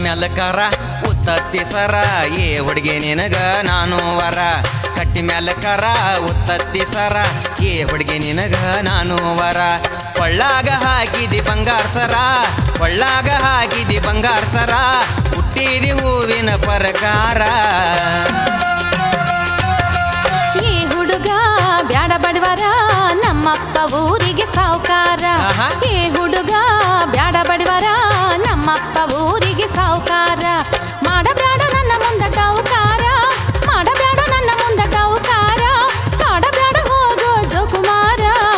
ಮ್ಯಾಲಕಾರ ಉತ್ತತ್ತಿ ಸರ ಏ ಹುಡುಗಿ ನಿನಗ ನಾನು ವರ ಕಟ್ಟಿ ಮ್ಯಾಲಕಾರ ಉತ್ತತ್ತಿ ಸರ ಏ ಹುಡುಗಿ ನಿನಗ ನಾನು ವರ ಕೊಳ್ಳಾಗ ಹಾಕಿದಿ ಬಂಗಾರ ಸರ ಕೊಳ್ಳಾಗ ಹಾಕಿದಿ ಬಂಗಾರ ಸರ ಹುಟ್ಟಿರಿ ಹೂವಿನ ಪ್ರಕಾರ ಈ ಹುಡುಗ ಬ್ಯಾಡ ಬಡವರ ನಮ್ಮಪ್ಪ ಊರಿಗೆ ಸಾವುಕಾರ ಆಹಾ. ಈ ಹುಡುಗ ಬ್ಯಾಡ ಬಡವರ ನಮ್ಮಪ್ಪ ಊರಿಗೆ ಸಾವುಕಾರ ಮಾಡಬ್ಯಾಡ ನನ್ನ ಮುಂದ ಡೌಕಾರ ಮಾಡಬ್ಯಾಡ ನನ್ನ ಮುಂದ ಡೌಕಾರ ಮಾಡಬ್ಯಾಡ ಹೋಗೋ ಜೋಕುಮಾರ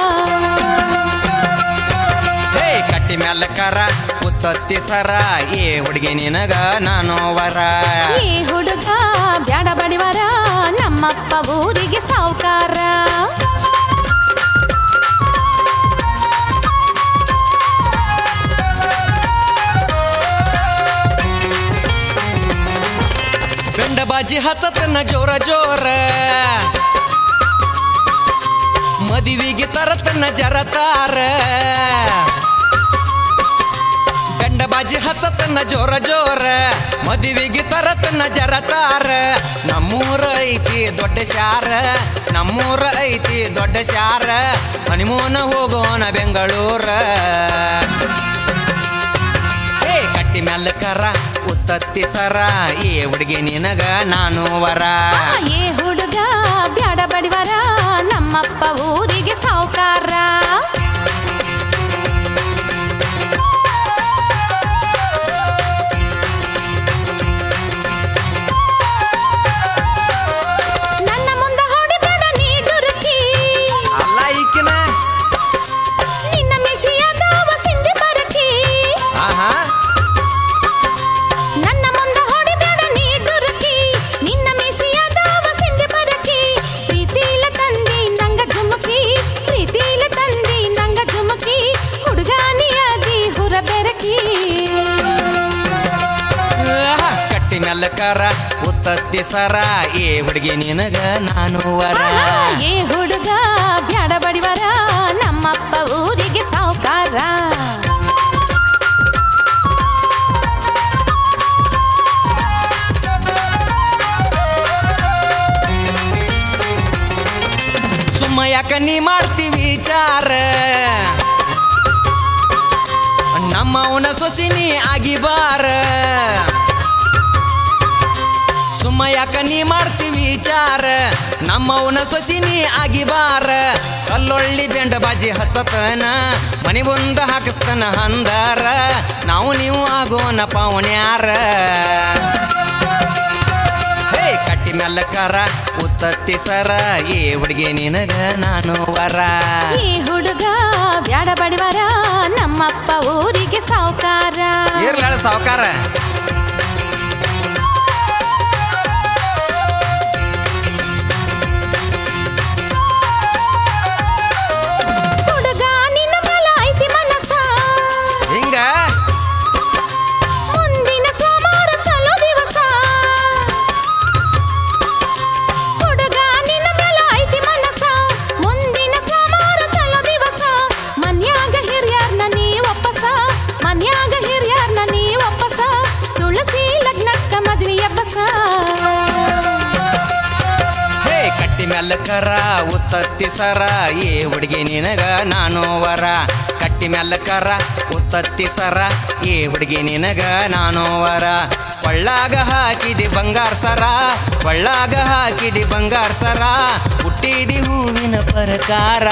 ಹೇ ಕಟ್ಟಿ ಮ್ಯಾಲಕಾರ ಉತ್ತತ್ತಿ ಸರ ಏ ಹುಡುಗಿ ನಿನಗ ನಾನು ವರ ಈ ಹುಡುಗ ಬ್ಯಾಡ ಬಡವರ ನಮ್ಮಪ್ಪ ಊರಿಗೆ ಸಾವುಕಾರ ಗಂಡ ಬಾಜಿ ಹಚ್ಚತನ ಜೋರ ಜೋರ ಮದುವಿಗೆ ತರತನ ಜರತಾರ ಗಂಡ ಬಾಜಿ ಹಚ್ಚತನ ಜೋರ ಜೋರ ಮದುವಿಗೆ ತರತನ ಜರತಾರ ನಮ್ಮೂರ ಐತಿ ದೊಡ್ಡ ಶಾರ ನಮ್ಮೂರ ಐತಿ ದೊಡ್ಡ ಶಾರ ಹನಿಮೂನ ಹೋಗೋಣ ಬೆಂಗಳೂರ ಏ ಕಟ್ಟಿ ಮ್ಯಾಲಕರ ಉತ್ತತ್ತಿ ಸರ ಏ ಹುಡುಗಿ ನಿನಗ ನಾನು ವರ ಏ ಹುಡುಗ ಬ್ಯಾಡ ಬಡಿವರ ನಮ್ಮಪ್ಪ ಊರಿಗೆ ಸಾವುಕಾರ ನನ್ನ ಮುಂದ ಹೊಡಿಬೇಡ ನೀ ಡುರುಕಿ ಅಲ್ಲ ಈಕಿನ ನಿನ್ನ ಮಿಸಿಯದಾವ ಸಿಂಧಿ ಬರಕಿ ಆಹಾ ನನ್ನ ಮುಂದ ಹೊಡಿಬೇಡ ನೀ ಡುರುಕಿ ನಿನ್ನ ಮಿಸಿಯದಾವ ಸಿಂಧಿ ಬರಕಿ ಪ್ರೀತಿಲ ತಂದಿ ನಂಗ ಜುಮುಕಿ ಪ್ರೀತಿಲ ತಂದಿ ನಂಗ ಜುಮುಕಿ ಹುಡುಗಾನಿಯಾದಿ ಹುರ ಬೆರಕಿ ಆಹಾ, ಕಟ್ಟಿ ಮ್ಯಾಲಕರ ಉತ್ತತ್ತಿ ಸರ ಏ ಹುಡುಗಿ ನಿನಗ ನಾನು ವರ ಏ ಹುಡುಗ ಬ್ಯಾಡ ಬಡಿವರ ನಮ್ಮಪ್ಪ ಊರಿಗೆ ಸಾವುಕಾರ ಸುಮ್ಮ ಯಾಕ ನೀ ಮಾಡ್ತೀವಿ ವಿಚಾರ ನಮ್ಮವನ ಸೊಸಿನಿ ಆಗಿ ಬಾರ ಸುಮ್ಮ ಯಾಕ ನೀ ಮಾಡ್ತೀವಿ ವಿಚಾರ ನಮ್ಮವನ ಸೊಸಿನಿ ಆಗಿ ಬಾರ ಕಲ್ಲೊಳ್ಳಿ ಬೆಂಡ ಬಾಜಿ ಹಚ್ಚತನ ಮನೆ ಮುಂದ ಹಾಕಿಸ್ತನ ಹಂದಾರ ನಾವು ನೀವು ಆಗೋನ ಪವನ್ಯಾರ ಹೇ ಕಟ್ಟಿ ಮೆಲ್ಲಕಾರ ಉತ್ತತ್ತಿ ಸರ ಏ ಹುಡುಗಿ ನಿನಗ ನಾನು ವರ ಈ ಹುಡುಗ ಬ್ಯಾಡ ಬಡಿವರ ನಮ್ಮಪ್ಪ ಊರಿಗೆ ಸಾವುಕಾರ ಇರ್ಲಾಳ ಸಾವುಕಾರ ಹುಡುಗ ನಿನ್ನ ಮೇಲ ಐತಿ ಮನಸ್ಸ ಹಿಂಗ ಮುಂದಿನ ಸೋಮವಾರ ಚಲೋ ದಿವಸ ಹುಡುಗ ನಿನ್ನ ಮೇಲ ಐತಿ ಮನಸ್ಸ ಮುಂದಿನ ಸೋಮವಾರ ಚಲೋ ದಿವಸ ಮನ್ಯಾಗ ಹಿರಿಯರ್ನ ನೀ ಒಪ್ಪಸ ಮನ್ಯಾಗ ಹಿರಿಯರ್ನ ನೀ ಒಪ್ಪಸ ತುಳಸಿ ಲಗ್ನಕ್ಕ ಮದ್ವಿಯ ಬಸ ಹೇ ಕಟ್ಟಿ ಮೆಲ್ಲಕರ ಉತ್ತತ್ತಿ ಸರ ಏ ಹುಡುಗಿ ನಿನಗ ನಾನು ವರ ಕಟ್ಟಿ ಮೆಲ್ಲಕರ ಉತ್ತತ್ತಿ ಸರ ಏ ಹುಡುಗಿ ನಿನಗ ನಾನು ವರ ಕೊಳ್ಳಾಗ ಹಾಕಿದಿ ಬಂಗಾರ ಸರ ಕೊಳ್ಳಾಗ ಹಾಕಿದಿ ಬಂಗಾರ ಸರ ಹುಟ್ಟಿದಿ ಹೂವಿನ ಪ್ರಕಾರ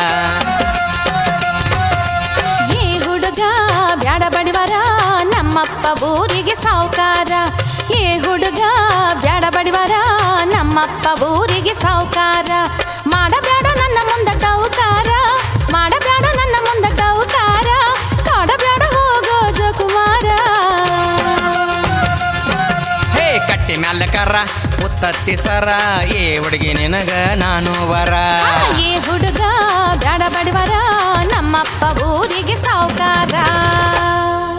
ಈ ಹುಡುಗ ಬ್ಯಾಡ ಬಡಿವರ ನಮ್ಮಪ್ಪ ಊರಿಗೆ ಸಾವುಕಾರ ಈ ಹುಡುಗ ಬ್ಯಾಡ ಬಡಿವರ ನಮ್ಮಪ್ಪ ಊರಿಗೆ ಸಾವುಕಾರ ಮಾಡಬೇಡ ನನ್ನ ಮುಂದ ಡೌಕಾರ ಮಾಡಬೇಡ ನನ್ನ ಮುಂದ ಡೌಕಾರ ಕಾಡಬೇಡ ಹೋಗೋ ಜಕುಮಾರ ಹೇ ಕಟ್ಟಿ ಮ್ಯಾಲಕರ ಉತ್ತತ್ತಿ ಸರ ಏ ಹುಡುಗಿ ನಿನಗ ನಾನು ವರ ಈ ಹುಡುಗ ಬ್ಯಾಡ ಬಡಿವರ ನಮ್ಮಪ್ಪ ಊರಿಗೆ ಸಾವುಕಾರ